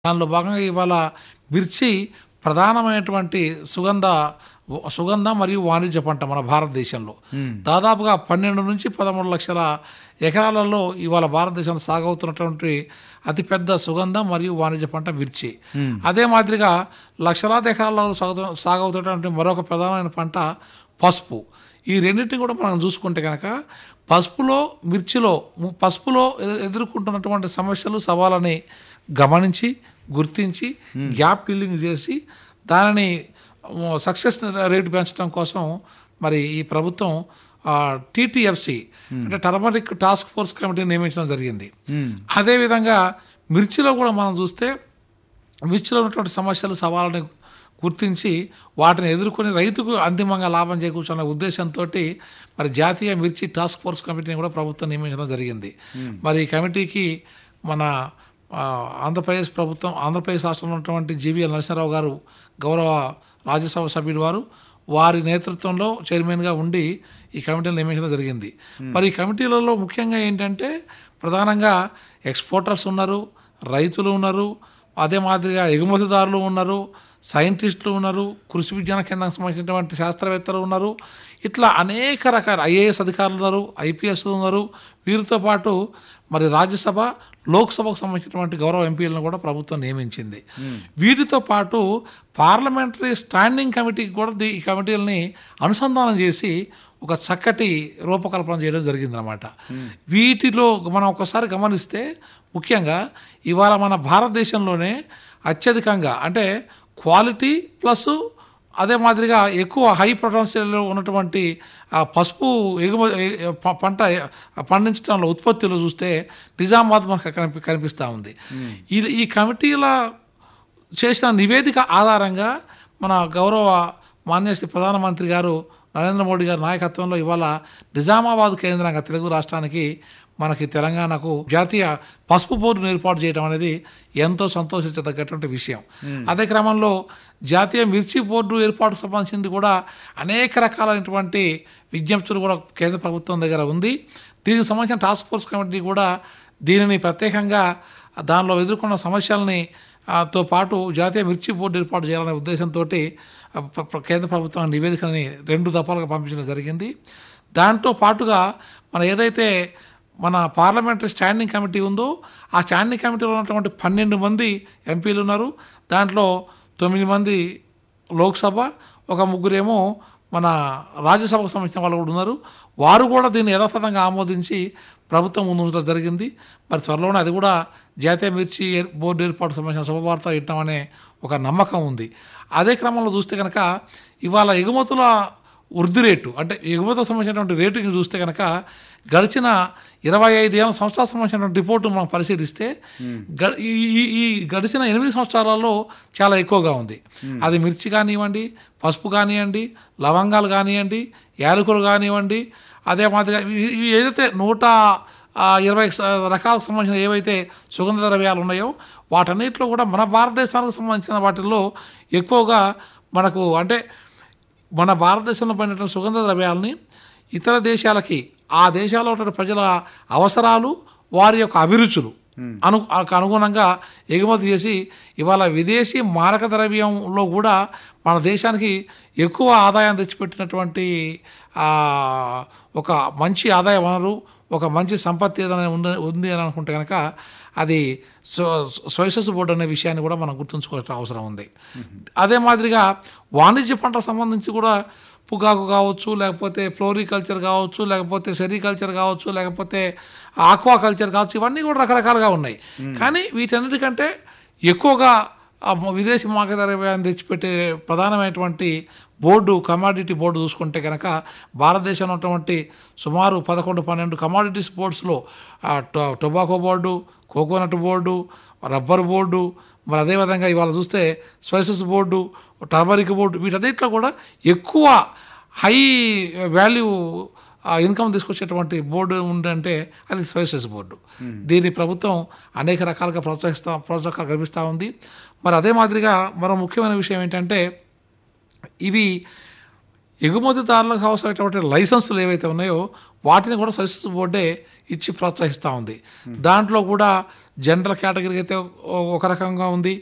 దానిలో భాగంగా ఇవాళ మిర్చి ప్రధానమైనటువంటి సుగంధ సుగంధ మరియు వాణిజ్య పంట మన భారతదేశంలో దాదాపుగా పన్నెండు నుంచి పదమూడు లక్షల ఎకరాలలో ఇవాళ భారతదేశంలో సాగవుతున్నటువంటి అతిపెద్ద సుగంధ మరియు వాణిజ్య పంట మిర్చి అదే మాదిరిగా లక్షలాది ఎకరాల్లో సాగు సాగవుతున్నటువంటి మరొక ప్రధానమైన పంట పసుపు ఈ రెండింటిని కూడా మనం చూసుకుంటే కనుక పసుపులో మిర్చిలో ము- పసుపులో ఎ- ఎదుర్కొంటున్నటువంటి సమస్యలు సవాళ్ళని గమనించి గుర్తించి గ్యాప్ ఫిల్లింగ్ చేసి దానిని సక్సెస్ రేటు పెంచడం కోసం మరి ఈ ప్రభుత్వం టీటీఎఫ్సి అంటే టర్మరిక్ టాస్క్ ఫోర్స్ కమిటీని నియమించడం జరిగింది అదేవిధంగా మిర్చిలో కూడా మనం చూస్తే మిర్చిలో ఉన్నటువంటి సమస్యలు సవాళ్ళని గుర్తించి వాటిని ఎదుర్కొని రైతుకు అంతిమంగా లాభం చేకూర్చున్న ఉద్దేశంతో మరి జాతీయ మిర్చి టాస్క్ ఫోర్స్ కమిటీని కూడా ప్రభుత్వం నియమించడం జరిగింది మరి ఈ కమిటీకి మన ఆ, ఆంధ్రప్రదేశ్ ప్రభుత్వం ఆంధ్రప్రదేశ్ రాష్ట్రంలో ఉన్నటువంటి జీవీఎల్ నరసింహరావు గారు గౌరవ రాజ్యసభ సభ్యుడు వారు వారి నేతృత్వంలో చైర్మన్గా ఉండి ఈ కమిటీని నియమించడం జరిగింది మరి ఈ కమిటీలలో ముఖ్యంగా ఏంటంటే ప్రధానంగా ఎక్స్పోర్టర్స్ ఉన్నారు రైతులు ఉన్నారు అదే మాదిరిగా ఎగుమతిదారులు ఉన్నారు సైంటిస్టులు ఉన్నారు కృషి విజ్ఞాన కేంద్రానికి సంబంధించినటువంటి శాస్త్రవేత్తలు ఉన్నారు ఇట్లా అనేక రకాల ఐఏఎస్ అధికారులు ఉన్నారు ఐపీఎస్ ఉన్నారు వీరితో పాటు మరి రాజ్యసభ లోక్సభకు సంబంధించినటువంటి గౌరవ ఎంపీలను కూడా ప్రభుత్వం నియమించింది వీటితో పాటు పార్లమెంటరీ స్టాండింగ్ కమిటీకి కూడా దీ- ఈ కమిటీలని అనుసంధానం చేసి ఒక చక్కటి రూపకల్పన చేయడం జరిగిందనమాట వీటిలో మనం ఒకసారి గమనిస్తే ముఖ్యంగా ఇవాళ మన భారతదేశంలోనే అత్యధికంగా అంటే క్వాలిటీ ప్లస్ అదే మాదిరిగా ఎక్కువ హై పొటెన్షియల్ ఉన్నటువంటి ఆ పసుపు ఎగుమ ఎ- ప- పంట పండించడంలో ఉత్పత్తిలో చూస్తే నిజామాబాద్ మనకు కనిపి కనిపిస్తూ ఉంది ఈ ఈ కమిటీల చేసిన నివేదిక ఆధారంగా మన గౌరవ మాన్యశ్రీ ప్రధానమంత్రి గారు నరేంద్ర మోడీ గారి నాయకత్వంలో ఇవాళ నిజామాబాద్ కేంద్రంగా తెలుగు రాష్ట్రానికి మనకి తెలంగాణకు జాతీయ పసుపు బోర్డును ఏర్పాటు చేయడం అనేది ఎంతో సంతోషించదగ్గటువంటి విషయం అదే క్రమంలో జాతీయ మిర్చి బోర్డు ఏర్పాటుకు సంబంధించింది కూడా అనేక రకాలైనటువంటి విజ్ఞప్తులు కూడా కేంద్ర ప్రభుత్వం దగ్గర ఉంది దీనికి సంబంధించిన టాస్క్ ఫోర్స్ కమిటీ కూడా దీనిని ప్రత్యేకంగా దానిలో ఎదుర్కొన్న సమస్యల్ని ఆ, తో పాటు జాతీయ మిర్చి బోర్డు ఏర్పాటు చేయాలనే ఉద్దేశంతో కేంద్ర ప్రభుత్వం నివేదికని రెండు దఫాలుగా పంపించడం జరిగింది దాంతో పాటుగా మన ఏదైతే మన పార్లమెంటరీ స్టాండింగ్ కమిటీ ఉందో ఆ స్టాండింగ్ కమిటీలో ఉన్నటువంటి పన్నెండు మంది ఎంపీలు ఉన్నారు దాంట్లో తొమ్మిది మంది లోక్సభ ఒక ముగ్గురేమో మన రాజ్యసభకు సంబంధించిన వాళ్ళు కూడా ఉన్నారు వారు కూడా దీన్ని యథాతథంగా ఆమోదించి ప్రభుత్వం ముందు ఉంచడం జరిగింది మరి త్వరలోనే అది కూడా జాతీయ మిర్చి ఏర్- బోర్డు ఏర్పాటు సంబంధించిన శుభవార్త ఇట్టమనే ఒక నమ్మకం ఉంది అదే క్రమంలో చూస్తే కనుక ఇవాళ ఎగుమతుల వృద్ధి రేటు అంటే ఎగుమతులకు సంబంధించినటువంటి రేటుని చూస్తే కనుక గడిచిన ఇరవై ఐదు ఏళ్ళ సంవత్సరాలకు సంబంధించినటువంటి రిపోర్టు మనం పరిశీలిస్తే గ- ఈ ఈ- ఈ గడిచిన ఎనిమిది సంవత్సరాలలో చాలా ఎక్కువగా ఉంది అది మిర్చి కానివ్వండి పసుపు కానివ్వండి లవంగాలు కానివ్వండి యాలకులు కానివ్వండి అదే మాదిరిగా ఇవి- ఇవి ఏదైతే నూట ఆ, ఇరవై స- రకాలకు సంబంధించిన ఏవైతే సుగంధ ద్రవ్యాలు ఉన్నాయో వాటన్నిటిలో కూడా మన భారతదేశానికి సంబంధించిన వాటిల్లో ఎక్కువగా మనకు అంటే మన భారతదేశంలో పడినటువంటి సుగంధ ద్రవ్యాలని ఇతర దేశాలకి ఆ దేశాల్లో ఉన్న ప్రజల అవసరాలు వారి యొక్క అభిరుచులు అను ఆ- అనుగుణంగా ఎగుమతి చేసి ఇవాళ విదేశీ మారక ద్రవ్యంలో కూడా మన దేశానికి ఎక్కువ ఆదాయం తెచ్చిపెట్టినటువంటి ఆ, ఒక మంచి ఆదాయ వనరు ఒక మంచి సంపత్తి ఏదైనా ఉంద- ఉంది అని అనుకుంటే కనుక అది స్వైసెస్ బోర్డు అనే విషయాన్ని కూడా మనం గుర్తుంచుకోవాల్సిన అవసరం ఉంది అదే మాదిరిగా వాణిజ్య పంటలకు సంబంధించి కూడా పొగాకు కావచ్చు లేకపోతే ఫ్లోరికల్చర్ కావచ్చు లేకపోతే సెరికల్చర్ కావచ్చు లేకపోతే ఆక్వా కల్చర్ కావచ్చు ఇవన్నీ కూడా రకరకాలుగా ఉన్నాయి కానీ వీటన్నిటికంటే ఎక్కువగా ఆ విదేశీ మార్కెట్ ద్రవ్యాన్ని తెచ్చిపెట్టే ప్రధానమైనటువంటి బోర్డు కమాడిటీ బోర్డు చూసుకుంటే కనుక భారతదేశంలో ఉన్నటువంటి సుమారు పదకొండు పన్నెండు కమాడిటీస్ బోర్డ్స్లో ఆ, టొ- tobacco board coconut board rubber board మరి అదేవిధంగా ఇవాళ చూస్తే స్పైసెస్ బోర్డు టర్మరిక్ బోర్డు వీటన్నిటిలో కూడా ఎక్కువ హై వాల్యూ ఇన్కమ్ తీసుకొచ్చేటువంటి బోర్డు ఉందంటే అది స్పైసెస్ బోర్డు దీన్ని ప్రభుత్వం అనేక రకాలుగా ప్రోత్సహిస్తా ప్రోత్సాహం కల్పిస్తూ ఉంది మరి అదే మాదిరిగా మరో ముఖ్యమైన విషయం ఏంటంటే ఇవి ఎగుమతిదారులకు అవసరమైనటువంటి లైసెన్సులు ఏవైతే ఉన్నాయో వాటిని కూడా సర్వీసెస్ బోర్డే ఇచ్చి ప్రోత్సహిస్తూ ఉంది దాంట్లో కూడా జనరల్ కేటగిరీ అయితే ఒక రకంగా ఉంది